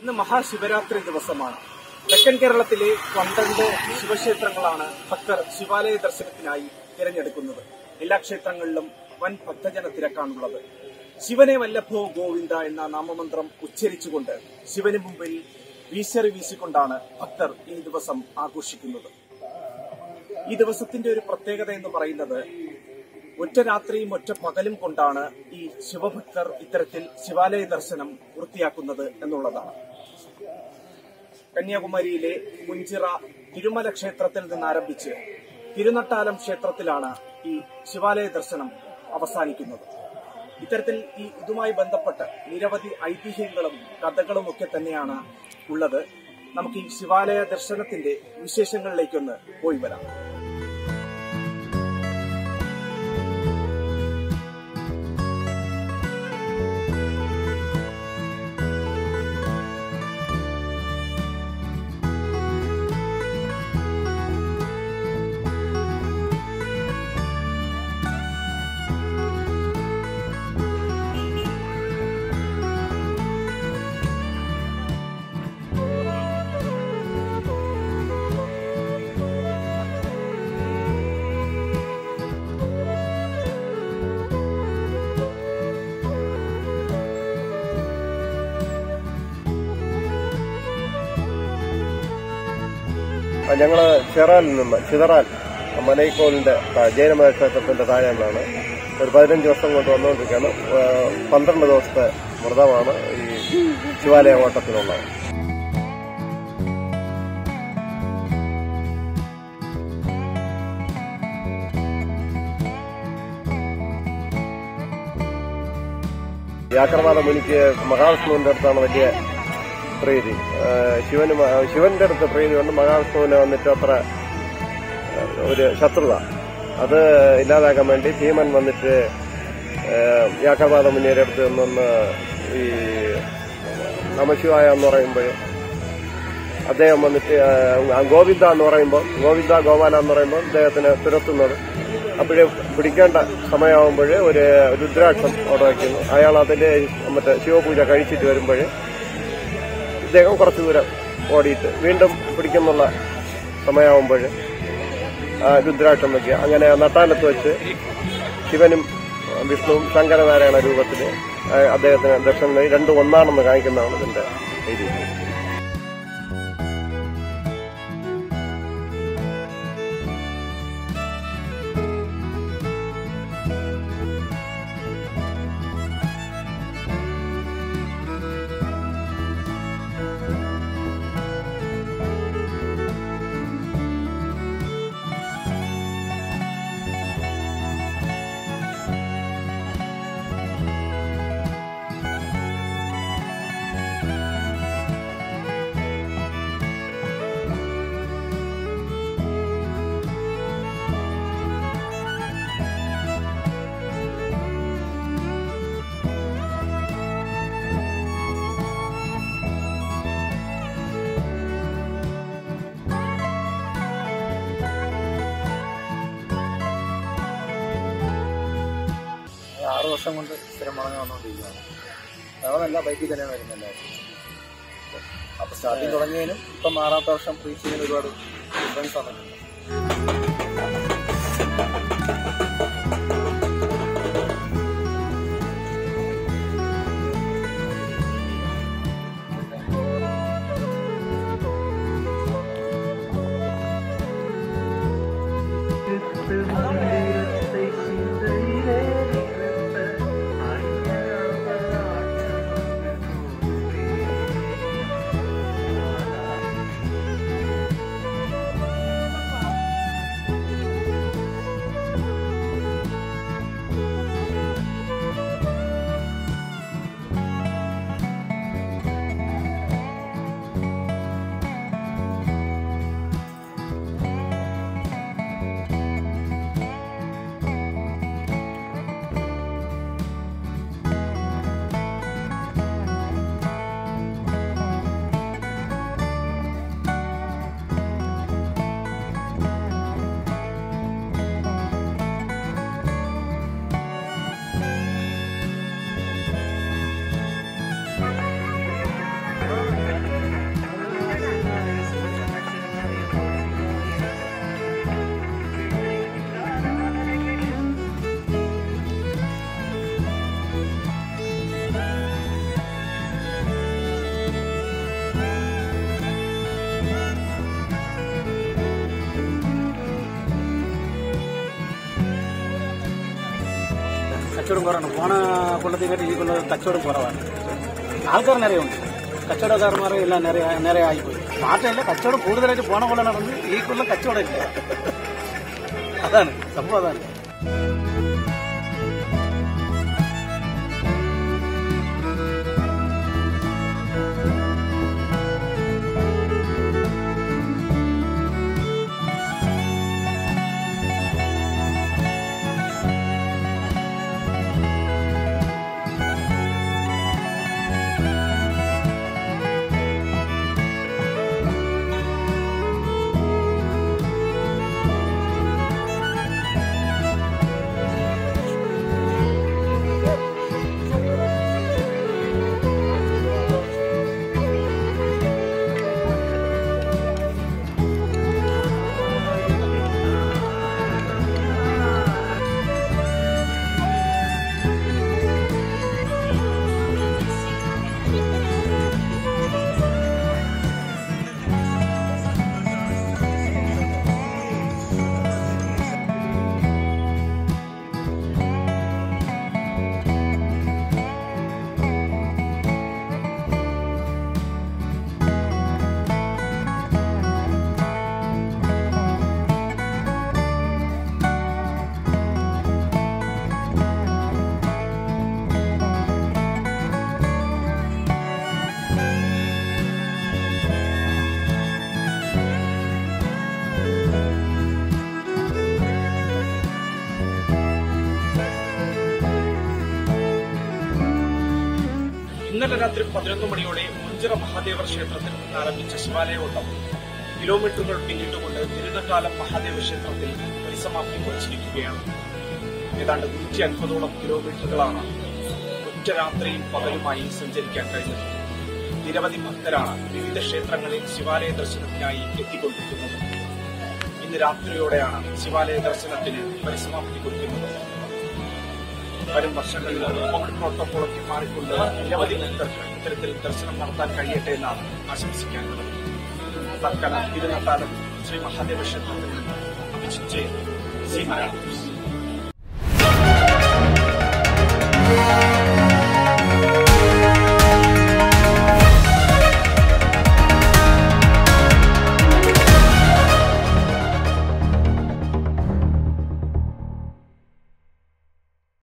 ഇന്ന് മഹാശിവരാത്രി ദിവസമാണ് തെക്കൻ കേരളത്തിലെ പന്ത്രണ്ട് ശിവക്ഷേത്രങ്ങളാണ് ഭക്തർ ശിവാലയ ദർശനത്തിനായി തിരഞ്ഞെടുക്കുന്നത് എല്ലാ ക്ഷേത്രങ്ങളിലും വൻ ഭക്തജന തിരക്കാണുള്ളത് ശിവനെ വല്ലഭോ ഗോവിന്ദ എന്ന നാമമന്ത്രം ഉച്ചരിച്ചുകൊണ്ട് ശിവന് മുമ്പിൽ വീശറി വീശിക്കൊണ്ടാണ് ഭക്തർ ഈ ദിവസം ആഘോഷിക്കുന്നത് ഈ ദിവസത്തിന്റെ ഒരു പ്രത്യേകത എന്ന് പറയുന്നത് ഒറ്റ രാത്രിയും ഒറ്റ പകലും കൊണ്ടാണ് ഈ ശിവഭക്തർ ഇത്തരത്തിൽ ശിവാലയ ദർശനം പൂർത്തിയാക്കുന്നത് എന്നുള്ളതാണ് കന്യാകുമാരിയിലെ മുഞ്ചിറ തിരുമല ക്ഷേത്രത്തിൽ നിന്ന് ആരംഭിച്ച് തിരുനട്ടാലം ക്ഷേത്രത്തിലാണ് ഈ ശിവാലയ ദർശനം അവസാനിക്കുന്നത് ഇത്തരത്തിൽ ഈ ഇതുമായി ബന്ധപ്പെട്ട് നിരവധി ഐതിഹ്യങ്ങളും കഥകളും ഒക്കെ തന്നെയാണ് ഉള്ളത് നമുക്ക് ഈ ശിവാലയ ദർശനത്തിന്റെ വിശേഷങ്ങളിലേക്കൊന്ന് പോയി വരാം ഞങ്ങള് ചിറാലിൽ നിന്ന് ചിതറാൽ മനൈക്കോലിന്റെ താ- ജൈനമത ക്ഷേത്രത്തിന്റെ താഴെയാണ് ഒരു പതിനഞ്ച് വർഷം കൊണ്ട് വന്നുകൊണ്ടിരിക്കുകയാണ് ഏഹ് പന്ത്രണ്ട് ദിവസത്തെ വ്രതമാണ് ഈ ശിവാലയ ഓട്ടത്തിനുള്ളത് വ്യാക്രവാദ മുനിക്ക് മഹാവിഷ്ണുവിന്റെ അടുത്താണ് വലിയ പ്രീതി ഏഹ് ശിവന് മ- ശിവന്റെ അടുത്ത് പ്രീതി കൊണ്ട് മഹാവിഷ്ണുവിനെ വന്നിട്ട് അത്ര ഏഹ് ഒരു ശത്രുത അത് ഇല്ലാതാക്കാൻ വേണ്ടി ഭീമൻ വന്നിട്ട് ഏഹ് വ്യാക്രവാദ മുനിയുടെ അടുത്ത് നിന്നൊന്ന് ഈ നമശിവായ എന്ന് പറയുമ്പോൾ അദ്ദേഹം വന്നിട്ട് ആ, ഗോവിന്ദ എന്ന് പറയുമ്പോൾ ഗോവിന്ദ ഗോപാല എന്ന് പറയുമ്പോൾ അദ്ദേഹത്തിന് തുരത്തുന്നത് അപ്പോഴേ പിടിക്കേണ്ട സമയമാകുമ്പോൾ ഒരു രുദ്രാക്ഷം അവിടെ വയ്ക്കുന്നു അയാൾ അതിന്റെ മറ്റേ ശിവപൂജ കഴിച്ചിട്ട് വരുമ്പോൾ ഇദ്ദേഹം കുറച്ചു ദൂരം ഓടിയിട്ട് വീണ്ടും പിടിക്കുന്നുള്ള സമയമാകുമ്പോൾ രുദ്രാക്ഷം വയ്ക്കുക അങ്ങനെ നട്ടാലത്ത് വെച്ച് ശിവനും വിഷ്ണുവും ശങ്കരനാരായണ രൂപത്തിൽ അദ്ദേഹത്തിന് ദർശനം നൽകി രണ്ടും ഒന്നാണെന്ന് കാണിക്കുന്നതാണ് ഇതിന്റെ രീതി ആറ് വർഷം കൊണ്ട് സ്ഥിരം മടങ്ങി വന്നുകൊണ്ടിരിക്കുകയാണ് ഞങ്ങളല്ല ബൈക്കിൽ തന്നെയാണ് വരുന്നത് അപ്പൊ സ്റ്റാർട്ടിങ് തുടങ്ങിയതിനും ഇപ്പം ആറാമത്തെ വർഷം റീച്ച് ചെയ്യുന്ന ഒരുപാട് ഡിഫറൻസ് വന്നിട്ടുണ്ട് ും കച്ചവടം കുറവാണ് പോണ കൊള്ളത്തിനെക്കാട്ടി ഈ കൊല്ലം കച്ചവടം കുറവാണ് ആൾക്കാർ നിറയുണ്ട് കച്ചവടക്കാരന്മാർ എല്ലാം നിറയെ നിറയെ ആയിപ്പോയി മാത്രമല്ല കച്ചവടം കൂടുതലായിട്ട് പോണ കൊല്ലം നടന്ന് ഈ കൊല്ലം കച്ചവടം ഇല്ല അതാണ് സംഭവം അതാണ് ഇന്നലെ രാത്രി പതിനൊന്ന് മണിയോടെ മുഞ്ചിറ മഹാദേവ ക്ഷേത്രത്തിൽ നിന്ന് ആരംഭിച്ച ശിവാലയ ഓട്ടം കിലോമീറ്ററുകൾ പിന്നിട്ടുകൊണ്ട് തിരുനക്കാലം മഹാദേവ ക്ഷേത്രത്തിൽ പരിസമാപ്തി കുറിച്ചിരിക്കുകയാണ് ഏതാണ്ട് നൂറ്റി അൻപതോളം കിലോമീറ്ററുകളാണ് ഒറ്റ രാത്രിയും പകലുമായി സഞ്ചരിക്കാൻ കഴിഞ്ഞത് നിരവധി ഭക്തരാണ് വിവിധ ക്ഷേത്രങ്ങളിൽ ശിവാലയ ദർശനത്തിനായി എത്തിക്കൊണ്ടിരിക്കുന്നത് ഇന്ന് രാത്രിയോടെയാണ് ശിവാലയ ദർശനത്തിന് പരിസമാപ്തി കുറിക്കുന്നത് വരും വർഷങ്ങളിൽ കോവിഡ് പ്രോട്ടോകോളൊക്കെ മാറിക്കൊണ്ട് നിരവധി ഭക്തർക്ക് ഇത്തരത്തിൽ ദർശനം നടത്താൻ കഴിയട്ടെ എന്നാണ് ആശംസിക്കാനുള്ളത് തൽക്കാലം തിരുനട്ടാലും ശ്രീ മഹാദേവ ക്ഷേത്രത്തിൽ നിന്ന് അഭിജിത് ജയൻ സി മലയാളം ന്യൂസ്.